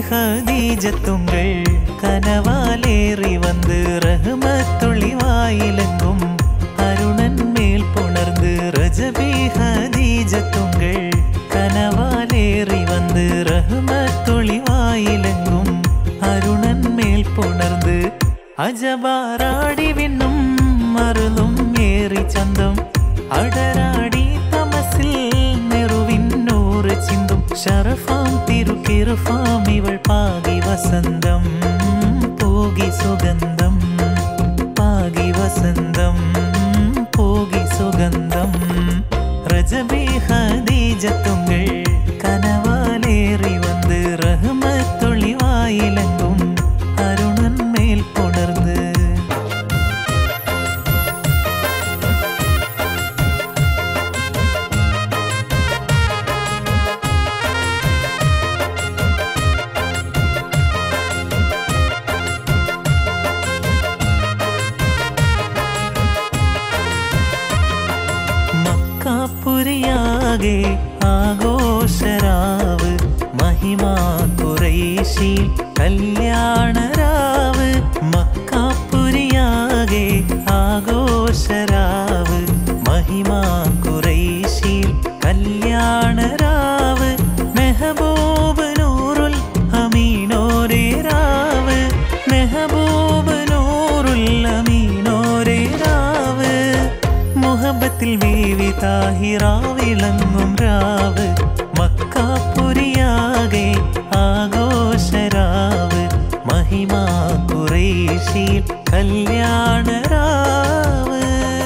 ஹதீஜத்துங்கள் கனவாலேறி வந்து ரஹமத்துளி வாயிலெங்கும் அருணன் மேல் புணர்ந்து ரஜபி ஹதீஜத்துங்கள் கனவாலேறி வந்து ரஹமத்துளி வாயிலெங்கும் அருணன் மேல் புணர்ந்து അജബാറാടി വിണ്ണും മറുതും ഏറി ചന്തം അടരാടി തമസിൽ നെറുവിന്നൂറ് ചിന്തും ഷറഫാം തിരുക്കിറുഫാം ഇവൾ പാകി വസന്തം പോകി സുഗന്ധം പാകി വസന്തം പോകി സുഗന്ധം റജബി ഹദീജത്തുങ്ങൾ കനവാലേറി വന്ന് റഹ്മത്തൊളി വായിലെങ്കും അരുണൻ മേൽ പുണർന്ന് മക്കാപ്പുരിയാകെ ആഘോഷരാവ് മഹിമാ കുറേശി കല്യാണരാവ് മക്കാപ്പുരിയാകെ ആഘോഷരാവ് മഹിമാ കുറേശി കല്യാണരാവ് മെഹബൂബ് നൂറുൽ അമീനോരേ രാവ് മെഹബൂബ് നൂറുൽ അമീനോരേ രാവ് മുഹബത്തിൽ വീവി താഹിറാവിളങ്ങും രാവ് മക്കാപ്പുരിയാകെ ആഘോഷരാവ് മഹിമാ കുറേശിയിൽ കല്യാണരാവ്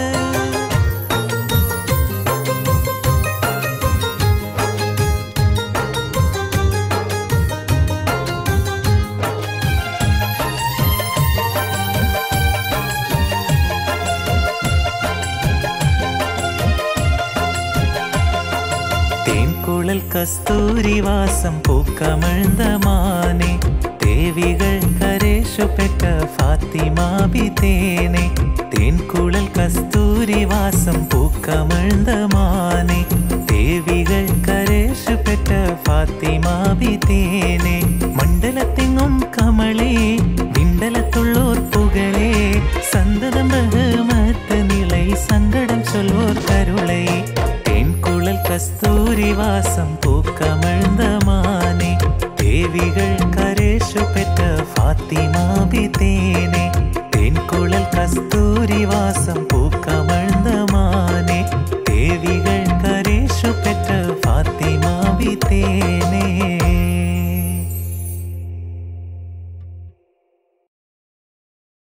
തേൻകുഴൽ കസ്തൂരിവാസം പൂക്കമിഴ്ந்த മാനെ ദേവികൾ കരേശുപെട്ട ഫാത്തിമാബി തേനെ തേൻകുഴൽ കസ്തൂരിവാസം പൂക്കമിഴ്ந்த മാനെ ദേവികൾ കരേശുപെട്ട ഫാത്തിമാബി തേനെ മണ്ഡലത്തെങ്ങും കമളേ വിണ്ടലത്തുള്ളോർ പുകളേ സന്തതം ബഹുമത്ത് നിളை സങ്കടം ചൊല്ലോർ കരുളை തേൻകുഴൽ കസ്തൂരിവാസം പൂക്കമിഴ്ந்த മാനെ ദേവികൾ കരേശു പെറ്റ ഫാത്തിമാബി തേനെ തേൻകുഴൽ കസ്തൂരിവാസം പൂക്കമിഴ്ந்த മാനെ ദേവികൾ കരേശു പെറ്റ ഫാത്തിമാബി തേനെ